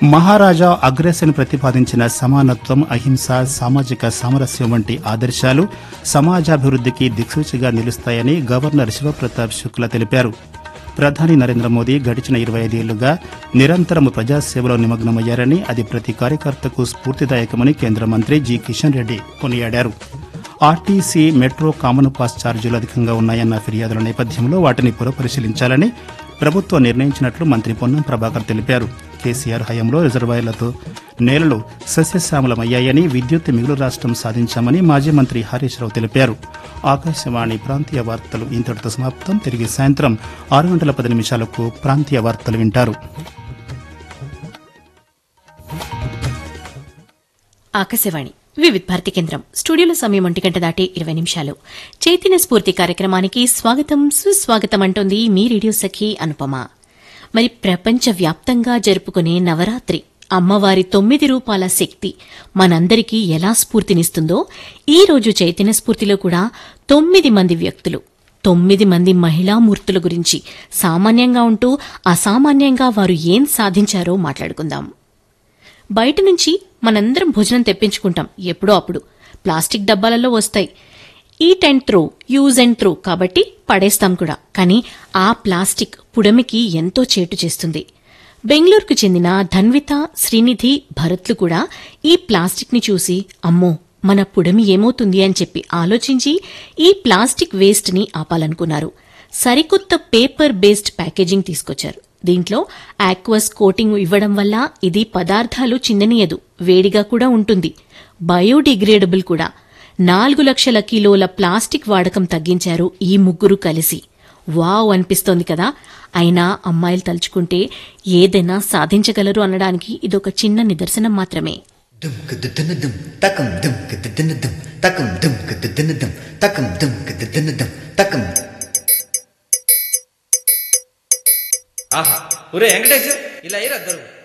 మహారాజా అగ్రసేన్ ప్రతిపాదించిన సమానత్వం అహింస సామాజిక సామరస్యం వంటి ఆదర్శాలు సమాజాభివృద్ధికి దిక్సూచిగా నిలుస్తాయని గవర్నర్ శివప్రతాప్ శుక్లా తెలిపారు ప్రధాని నరేంద్ర మోదీ గడిచిన ఇరవై ఐదేళ్లుగా నిరంతరం ప్రజాసేవలో నిమగ్నమయ్యారని అది ప్రతి కార్యకర్తకు స్ఫూర్తిదాయకమని కేంద్ర మంత్రి జి కిషన్ రెడ్డి కొనియాడారు ఆర్టీసీ మెట్రో కామన్ పాస్ ఛార్జీలు అధికంగా ఉన్నాయన్న ఫిర్యాదుల నేపథ్యంలో వాటిని పునఃపరిశీలించాలని ప్రభుత్వం నిర్ణయించినట్లు మంత్రి పొన్నం ప్రభాకర్ తెలిపారు కేసీఆర్ హయాంలో రిజర్వాయర్లతో నేలలు సస్యశ్యామలమయ్యాయని విద్యుత్ మిగులు రాష్ట్రం సాధించామని మాజీ మంత్రి హరీష్ రావు తెలిపారు ఆకాశవాణి ప్రాంతీయ వార్తలు ఇంతటితో సమాప్తం తిరిగి సాయంత్రం ఆరు గంటల పది నిమిషాలకు ప్రాంతీయ వార్తలు వింటారు ఆకాశవాణి వివిధ భారతి కేంద్రం స్టూడియోలో సమయం ఒంటి గంట దాటి ఇరవై నిమిషాలు చైతన్య స్ఫూర్తి కార్యక్రమానికి స్వాగతం సుస్వాగతం అంటోంది మీ రేడియో సఖి అనుపమ మరి ప్రపంచవ్యాప్తంగా జరుపుకునే నవరాత్రి అమ్మవారి తొమ్మిది రూపాల శక్తి మనందరికీ ఎలా స్ఫూర్తినిస్తుందో ఈ రోజు చైతన్య స్ఫూర్తిలో కూడా తొమ్మిది మంది వ్యక్తులు తొమ్మిది మంది మహిళామూర్తుల గురించి సామాన్యంగా ఉంటూ అసామాన్యంగా వారు ఏం సాధించారో మాట్లాడుకుందాం బయట నుంచి మనందరం భోజనం తెప్పించుకుంటాం ఎప్పుడో అప్పుడు ప్లాస్టిక్ డబ్బాలలో వస్తాయి eat and throw use and throw కాబట్టి పడేస్తాం కూడా కానీ ఆ ప్లాస్టిక్ పుడమికి ఎంతో చేటు చేస్తుంది బెంగళూరుకు చెందిన ధన్విత శ్రీనిధి భరత్లు కూడా ఈ ప్లాస్టిక్ ని చూసి అమ్మో మన పుడమి ఏమవుతుంది అని చెప్పి ఆలోచించి ఈ ప్లాస్టిక్ వేస్ట్ ని ఆపాలనుకున్నారు సరికొత్త పేపర్ బేస్డ్ ప్యాకేజింగ్ తీసుకొచ్చారు దీంట్లో ఆక్వస్ కోటింగ్ ఇవ్వడం వల్ల ఇది పదార్థాలు చిందనీయదు వేడిగా కూడా ఉంటుంది బయోడిగ్రేడబుల్ కూడా నాలుగు లక్షల కిలోల ప్లాస్టిక్ వాడకం తగ్గించారు ఈ ముగ్గురు కలిసి వావ్ అనిపిస్తోంది కదా అయినా అమ్మాయిలు తలుచుకుంటే ఏదైనా సాధించగలరు అనడానికి ఇదొక చిన్న నిదర్శనం మాత్రమే Dum dum dum takam dum dum dum takam dum dum dum takam dum dum dum takam ఆహా ఒరే వెంకటేష్ ఇలా అయ్యి రద్దరు